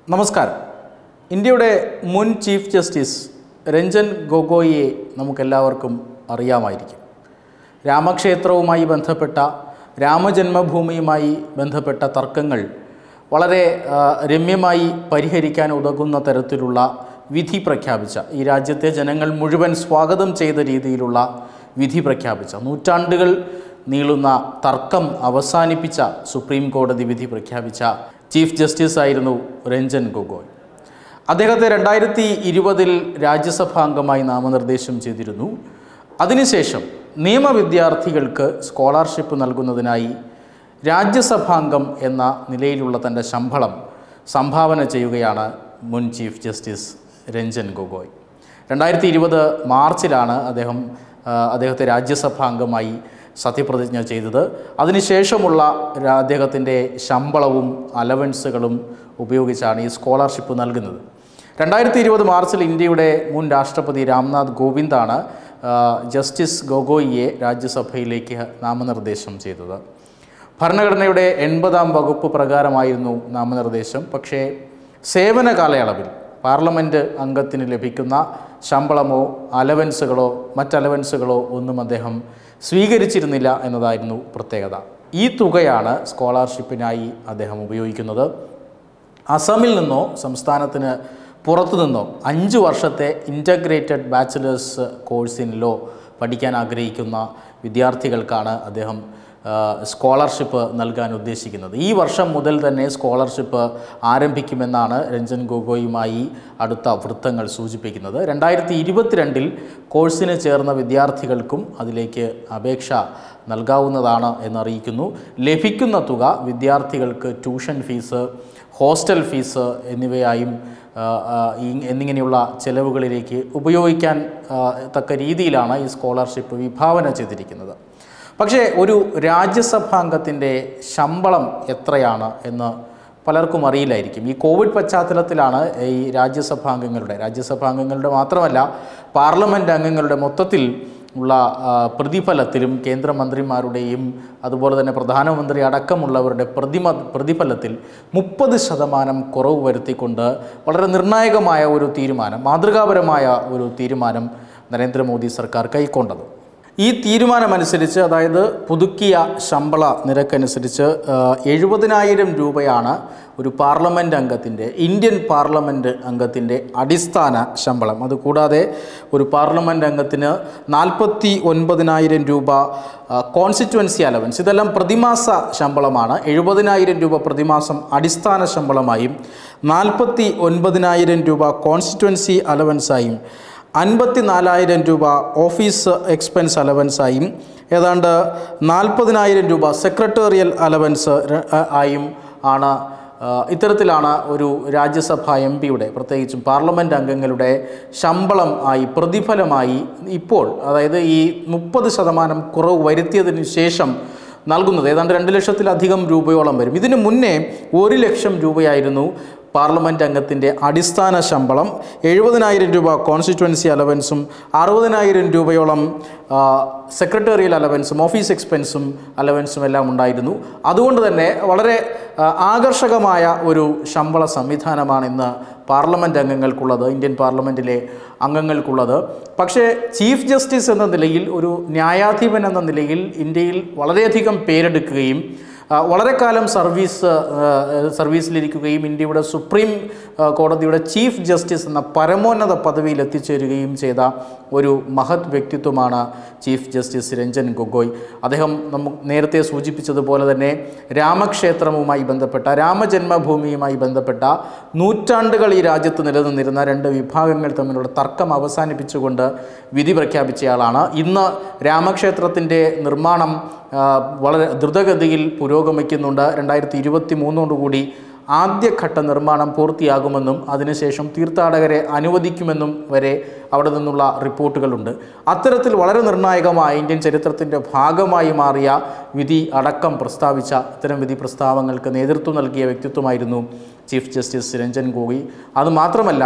നമസ്കാരം ഇന്ത്യയുടെ മുൻ ചീഫ് ജസ്റ്റിസ് രഞ്ജൻ ഗൊഗോയിയെ നമുക്കെല്ലാവർക്കും അറിയാമായിരിക്കും രാമക്ഷേത്രവുമായി ബന്ധപ്പെട്ട രാമജന്മഭൂമിയുമായി ബന്ധപ്പെട്ട തർക്കങ്ങൾ വളരെ ആ, രമ്യമായി പരിഹരിക്കാൻ ഉതകുന്ന തരത്തിലുള്ള വിധി പ്രഖ്യാപിച്ച ഈ രാജ്യത്തെ ജനങ്ങൾ മുഴുവൻ സ്വാഗതം ചെയ്ത രീതിയിലുള്ള വിധി പ്രഖ്യാപിച്ച നൂറ്റാണ്ടുകൾ നീളുന്ന തർക്കം അവസാനിപ്പിച്ച സുപ്രീം കോടതി വിധി പ്രഖ്യാപിച്ച ചീഫ് ജസ്റ്റിസ് ആയിരുന്നു രഞ്ജൻ ഗൊഗോയ് അദ്ദേഹത്തെ രണ്ടായിരത്തി ഇരുപതിൽ രാജ്യസഭാംഗമായി നാമനിർദ്ദേശം ചെയ്തിരുന്നു അതിനുശേഷം നിയമവിദ്യാർത്ഥികൾക്ക് സ്കോളർഷിപ്പ് നൽകുന്നതിനായി രാജ്യസഭാംഗം എന്ന നിലയിലുള്ള തൻ്റെ ശമ്പളം സംഭാവന ചെയ്യുകയാണ് മുൻ ചീഫ് ജസ്റ്റിസ് രഞ്ജൻ ഗൊഗോയ് രണ്ടായിരത്തി ഇരുപത് മാർച്ചിലാണ് അദ്ദേഹം ആ, അദ്ദേഹത്തെ രാജ്യസഭാംഗമായി സത്യപ്രതിജ്ഞ ചെയ്തത് അതിനുശേഷമുള്ള രാ- അദ്ദേഹത്തിൻ്റെ ശമ്പളവും അലവൻസുകളും ഉപയോഗിച്ചാണ് ഈ സ്കോളർഷിപ്പ് നൽകുന്നത് രണ്ടായിരത്തി ഇരുപത് മാർച്ചിൽ ഇന്ത്യയുടെ മുൻ രാഷ്ട്രപതി രാംനാഥ് കോവിന്ദാണ് ആ, ജസ്റ്റിസ് ഗൊഗോയിയെ രാജ്യസഭയിലേക്ക് നാമനിർദ്ദേശം ചെയ്തത് ഭരണഘടനയുടെ എൺപതാം വകുപ്പ് പ്രകാരമായിരുന്നു നാമനിർദ്ദേശം പക്ഷേ സേവന കാലയളവിൽ പാർലമെൻറ്റ് അംഗത്തിന് ലഭിക്കുന്ന ശമ്പളമോ അലവൻസുകളോ മറ്റലവൻസുകളോ ഒന്നും അദ്ദേഹം സ്വീകരിച്ചിരുന്നില്ല എന്നതായിരുന്നു പ്രത്യേകത ഈ തുകയാണ് സ്കോളർഷിപ്പിനായി അദ്ദേഹം ഉപയോഗിക്കുന്നത് അസമിൽ നിന്നോ സംസ്ഥാനത്തിന് പുറത്തു നിന്നോ അഞ്ച് വർഷത്തെ ഇൻ്റഗ്രേറ്റഡ് ബാച്ചിലേഴ്സ് കോഴ്സിനിലോ പഠിക്കാൻ ആഗ്രഹിക്കുന്ന വിദ്യാർത്ഥികൾക്കാണ് അദ്ദേഹം ആ, സ്കോളർഷിപ്പ് നൽകാൻ ഉദ്ദേശിക്കുന്നത് ഈ വർഷം മുതൽ തന്നെ സ്കോളർഷിപ്പ് ആരംഭിക്കുമെന്നാണ് രഞ്ജൻ ഗൊഗോയുമായി അടുത്ത വൃത്തങ്ങൾ സൂചിപ്പിക്കുന്നത് രണ്ടായിരത്തി ഇരുപത്തിരണ്ടിൽ കോഴ്സിന് ചേർന്ന വിദ്യാർത്ഥികൾക്കും അതിലേക്ക് അപേക്ഷ നൽകാവുന്നതാണ് എന്നറിയിക്കുന്നു ലഭിക്കുന്ന തുക വിദ്യാർത്ഥികൾക്ക് ട്യൂഷൻ ഫീസ് ഹോസ്റ്റൽ ഫീസ് എന്നിവയായും ആ, ആ, ഈ- എന്നിങ്ങനെയുള്ള ചെലവുകളിലേക്ക് ഉപയോഗിക്കാൻ ആ, തക്ക രീതിയിലാണ് ഈ സ്കോളർഷിപ്പ് വിഭാവന ചെയ്തിരിക്കുന്നത് പക്ഷേ ഒരു രാജ്യസഭാംഗത്തിൻ്റെ ശമ്പളം എത്രയാണ് എന്ന് പലർക്കും അറിയില്ലായിരിക്കും ഈ കോവിഡ് പശ്ചാത്തലത്തിലാണ് ഈ രാജ്യസഭാംഗങ്ങളുടെ രാജ്യസഭാംഗങ്ങളുടെ മാത്രമല്ല പാർലമെൻറ്റ് അംഗങ്ങളുടെ മൊത്തത്തിൽ ഉള്ള ആ, പ്രതിഫലത്തിലും കേന്ദ്രമന്ത്രിമാരുടെയും അതുപോലെ തന്നെ പ്രധാനമന്ത്രി അടക്കമുള്ളവരുടെ പ്രതിമ പ്രതിഫലത്തിൽ മുപ്പത് ശതമാനം കുറവ് വരുത്തിക്കൊണ്ട് വളരെ നിർണായകമായ ഒരു തീരുമാനം മാതൃകാപരമായ ഒരു തീരുമാനം നരേന്ദ്രമോദി സർക്കാർ കൈക്കൊണ്ടത് ഈ തീരുമാനമനുസരിച്ച് അതായത് പുതുക്കിയ ശമ്പള നിരക്കനുസരിച്ച് ആ, എഴുപതിനായിരം രൂപയാണ് ഒരു പാർലമെൻറ്റ് അംഗത്തിൻ്റെ ഇന്ത്യൻ പാർലമെൻറ്റ് അംഗത്തിൻ്റെ അടിസ്ഥാന ശമ്പളം അതുകൂടാതെ ഒരു പാർലമെൻറ്റ് അംഗത്തിന് നാൽപ്പത്തി ഒൻപതിനായിരം രൂപ കോൺസ്റ്റിറ്റുവൻസി അലവൻസ് ഇതെല്ലാം പ്രതിമാസ ശമ്പളമാണ് എഴുപതിനായിരം രൂപ പ്രതിമാസം അടിസ്ഥാന ശമ്പളമായും നാൽപ്പത്തി ഒൻപതിനായിരം രൂപ കോൺസ്റ്റിറ്റുവൻസി അലവൻസായും അൻപത്തി നാലായിരം രൂപ ഓഫീസ് എക്സ്പെൻസ് അലവൻസായും ഏതാണ്ട് നാൽപ്പതിനായിരം രൂപ സെക്രട്ടേറിയൽ അലവൻസ് ര- ആ- ആയും ആണ് ആ, ഇത്തരത്തിലാണ് ഒരു രാജ്യസഭ എം പിയുടെ പ്രത്യേകിച്ചും പാർലമെൻറ്റ് അംഗങ്ങളുടെ ശമ്പളം ആയി പ്രതിഫലമായി ഇപ്പോൾ അതായത് ഈ മുപ്പത് ശതമാനം കുറവ് വരുത്തിയതിന് ശേഷം നൽകുന്നത് ഏതാണ്ട് രണ്ട് ലക്ഷത്തിലധികം രൂപയോളം വരും ഇതിനു മുന്നേ ഒരു ലക്ഷം രൂപയായിരുന്നു പാർലമെൻറ്റ് അംഗത്തിൻ്റെ അടിസ്ഥാന ശമ്പളം എഴുപതിനായിരം രൂപ കോൺസ്റ്റിറ്റ്യുവൻസി അലവൻസും അറുപതിനായിരം രൂപയോളം ആ, സെക്രട്ടേറിയൽ അലവൻസും ഓഫീസ് എക്സ്പെൻസും അലവൻസും എല്ലാം ഉണ്ടായിരുന്നു അതുകൊണ്ട് തന്നെ വളരെ ആ, ആകർഷകമായ ഒരു ശമ്പള സംവിധാനമാണ് ഇന്ന് പാർലമെൻറ്റ് അംഗങ്ങൾക്കുള്ളത് ഇന്ത്യൻ പാർലമെൻറ്റിലെ അംഗങ്ങൾക്കുള്ളത് പക്ഷേ ചീഫ് ജസ്റ്റിസ് എന്ന നിലയിൽ ഒരു ന്യായാധിപൻ എന്ന നിലയിൽ ഇന്ത്യയിൽ വളരെയധികം പേരെടുക്കുകയും ആ, വളരെ കാലം സർവീസ് ആ, സർവീസിലിരിക്കുകയും ഇന്ത്യയുടെ സുപ്രീം ആ, കോടതിയുടെ ചീഫ് ജസ്റ്റിസ് എന്ന പരമോന്നത പദവിയിൽ എത്തിച്ചേരുകയും ചെയ്ത ഒരു മഹത് വ്യക്തിത്വമാണ് ചീഫ് ജസ്റ്റിസ് രഞ്ജൻ ഗൊഗോയ് അദ്ദേഹം നമുക്ക് നേരത്തെ സൂചിപ്പിച്ചതുപോലെ തന്നെ രാമക്ഷേത്രവുമായി ബന്ധപ്പെട്ട രാമജന്മഭൂമിയുമായി ബന്ധപ്പെട്ട നൂറ്റാണ്ടുകൾ ഈ രാജ്യത്ത് നിലനിന്നിരുന്ന രണ്ട് വിഭാഗങ്ങൾ തമ്മിലുള്ള തർക്കം അവസാനിപ്പിച്ചുകൊണ്ട് വിധി പ്രഖ്യാപിച്ചയാളാണ് ഇന്ന് രാമക്ഷേത്രത്തിൻ്റെ നിർമ്മാണം ആ, വളരെ ദ്രുതഗതിയിൽ പുരോഗമിക്കുന്നുണ്ട് രണ്ടായിരത്തി ഇരുപത്തി മൂന്നോടുകൂടി ആദ്യഘട്ട നിർമ്മാണം പൂർത്തിയാകുമെന്നും അതിനുശേഷം തീർത്ഥാടകരെ അനുവദിക്കുമെന്നും വരെ അവിടെ നിന്നുള്ള റിപ്പോർട്ടുകളുണ്ട് അത്തരത്തിൽ വളരെ നിർണായകമായ ഇന്ത്യൻ ചരിത്രത്തിൻ്റെ ഭാഗമായി മാറിയ വിധി അടക്കം പ്രസ്താവിച്ച ഇത്തരം വിധി പ്രസ്താവങ്ങൾക്ക് നേതൃത്വം നൽകിയ വ്യക്തിത്വമായിരുന്നു ചീഫ് ജസ്റ്റിസ് രഞ്ജൻ ഗോഗോയ് അതുമാത്രമല്ല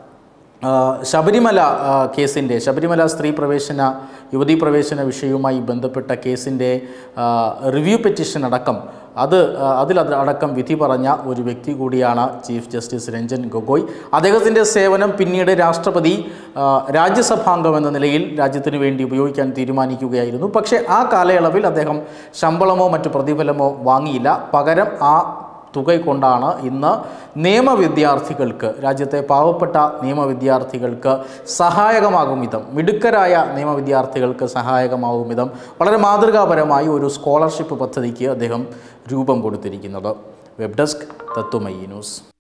ആ, ശബരിമല ആ, കേസിൻ്റെ ശബരിമല സ്ത്രീ പ്രവേശന യുവതീ പ്രവേശന വിഷയവുമായി ബന്ധപ്പെട്ട കേസിൻ്റെ ആ, റിവ്യൂ പെറ്റീഷൻ അടക്കം അത് ആ, അതിൽ അത് അടക്കം വിധി പറഞ്ഞ ഒരു വ്യക്തി കൂടിയാണ് ചീഫ് ജസ്റ്റിസ് രഞ്ജൻ ഗൊഗോയ് അദ്ദേഹത്തിൻ്റെ സേവനം പിന്നീട് രാഷ്ട്രപതി ആ, രാജ്യസഭാംഗം എന്ന നിലയിൽ രാജ്യത്തിന് വേണ്ടി ഉപയോഗിക്കാൻ തീരുമാനിക്കുകയായിരുന്നു പക്ഷേ ആ കാലയളവിൽ അദ്ദേഹം ശമ്പളമോ മറ്റു പ്രതിഫലമോ വാങ്ങിയില്ല പകരം ആ തുക കൊണ്ടാണ് ഇന്ന് നിയമ വിദ്യാർത്ഥികൾക്ക് രാജ്യത്തെ പാവപ്പെട്ട നിയമ വിദ്യാർത്ഥികൾക്ക് സഹായകമാകും വിധം മിടുക്കരായ നിയമ വിദ്യാർത്ഥികൾക്ക് സഹായകമാകും വിധം വളരെ മാതൃകാപരമായി ഒരു സ്കോളർഷിപ്പ് പദ്ധതിക്ക് അദ്ദേഹം രൂപം കൊടുത്തിരിക്കുന്നത് വെബ് ഡെസ്ക് തത്വമയി ന്യൂസ്